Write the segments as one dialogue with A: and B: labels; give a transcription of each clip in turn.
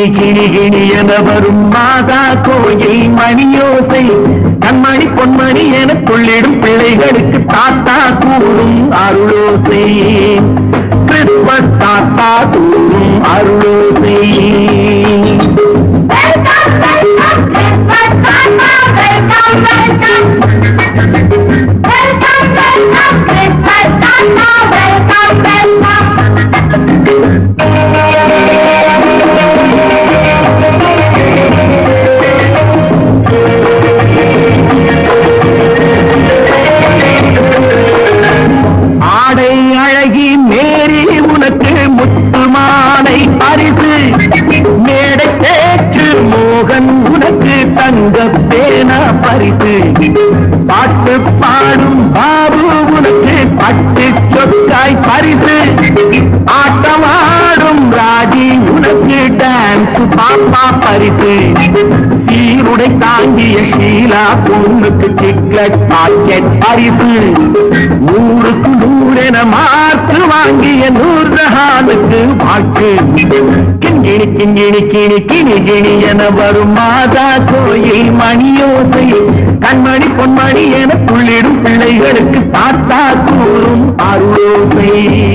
A: கிணி கிணி என வரும் மாதா கோயில் மணியோசை கண்மணி பொன்மணி என கொள்ளிடும் பிள்ளைகளுக்கு தாத்தா கூறும் அருளோசை கிறிஸ்மஸ் தாத்தா கூறும் அருளோசை ஆடை அழகி மேரி உனக்கு முத்துமானை பரிசு மேடை கேட்டு மோகன் உனக்கு தங்க பேனா பரிசு பாட்டு பாடும் பாபு உனக்கு பட்டு சொக்காய் பரிசு ஆட்டமாடும் ராஜி உனக்கு டான்ஸ் பாப்பா பரிசு சீருடை தாங்கிய ஷீலா பொண்ணுக்கு சிக்லெட் பாக்கெட் பரிசு நூறுக்கு நூறென மாற்று வாங்கிய நூர்ஜஹானுக்கு வாக்கு கிண்கிணி கிண்கிணி கிணி கிணி கிணி என வரும் மாதா கோயில் மணியோசை கண்மணி பொன்மணி என துள்ளிடும் பிள்ளைகளுக்கு தாத்தா கூறும் அருளோசை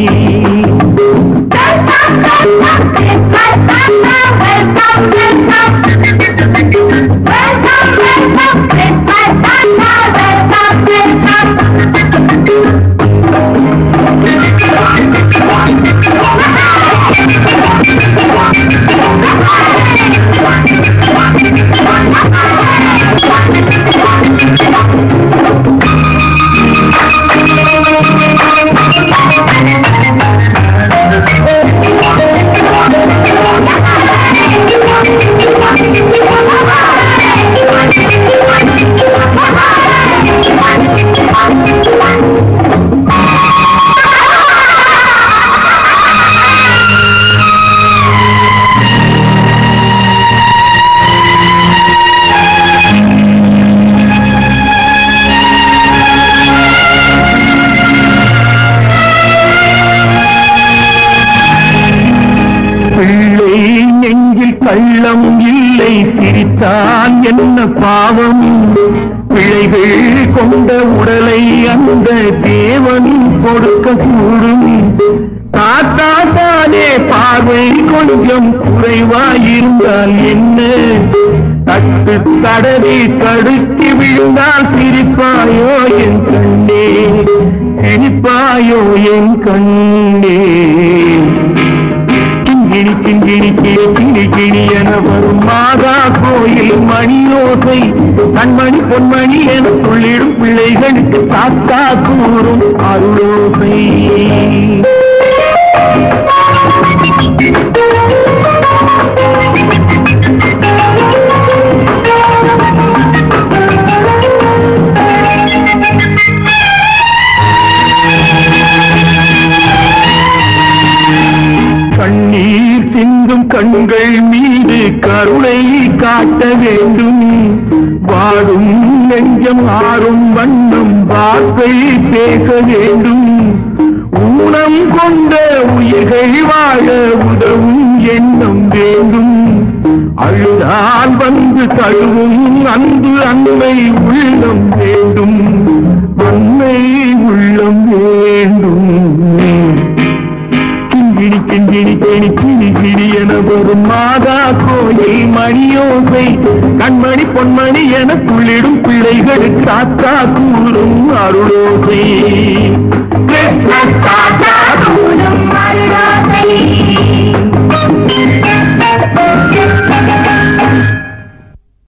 A: பிள்ளை நெஞ்சில் கள்ளம் இல்லை சிரித்தான் என்ன பாவம் பிழைகள் கொண்ட உடலை அந்த தேவன் கொடுக்க கூடும் தாத்தா தானே பார்வை கொஞ்சம் குறைவாயிருந்தால் என்ன தட்டு தடவி தடுக்கி விழுந்தால் சிரிப்பாயோ என் கண்ணே சிரிப்பாயோ என் கண்ணே கிங்கிணி கிங்கிணி கிளி கிளி கிளி என வரும் மாதா கோயில் மணியோசை கண்மணி பொன்மணி என சொல்லிடும் பிள்ளைகளுக்கு தாத்தா கூறும் அருளோசை கண்ணீர் சிந்தும் கண்கள் மீது கருணை காட்ட வேண்டும் வாடும் நெஞ்சம் ஆறும் வண்ணம் வார்த்தை பேச வேண்டும் ஊனம் கொண்ட உயிர்கள் வாழ உதவும் எண்ணம் வேண்டும் அழுதால் வந்து தழுவும் அன்பு அன்னை உள்ளம் வேண்டும் அன்னை உள்ளம் வேண்டும் கிங்கிணி கிங்கிணி கிணி கிணி கிணி என வரும் மாதா கோயில் மணியோசை கண்மணி பொன்மணி என துள்ளிடும் பிள்ளைகளுக்கு தாத்தா கூறும் அருளோசை